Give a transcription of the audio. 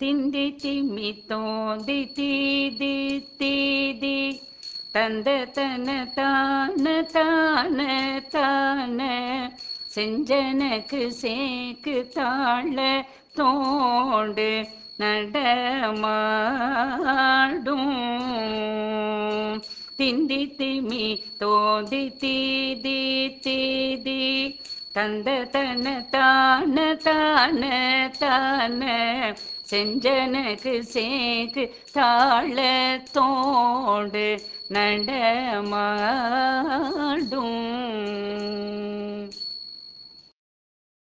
திந்தி திம்மி தோந்தி தீதி தீதி தந்த தன தான தான தான செஞ்சனக்கு சேக்கு தாழ தோண்டு நடமாடும் திந்தி திமி தோந்தி தீதி தீதி தந்த தன தான தான தான செஞ்சனக்கு சேக்கு தாழ தோண்டு நடமாடும்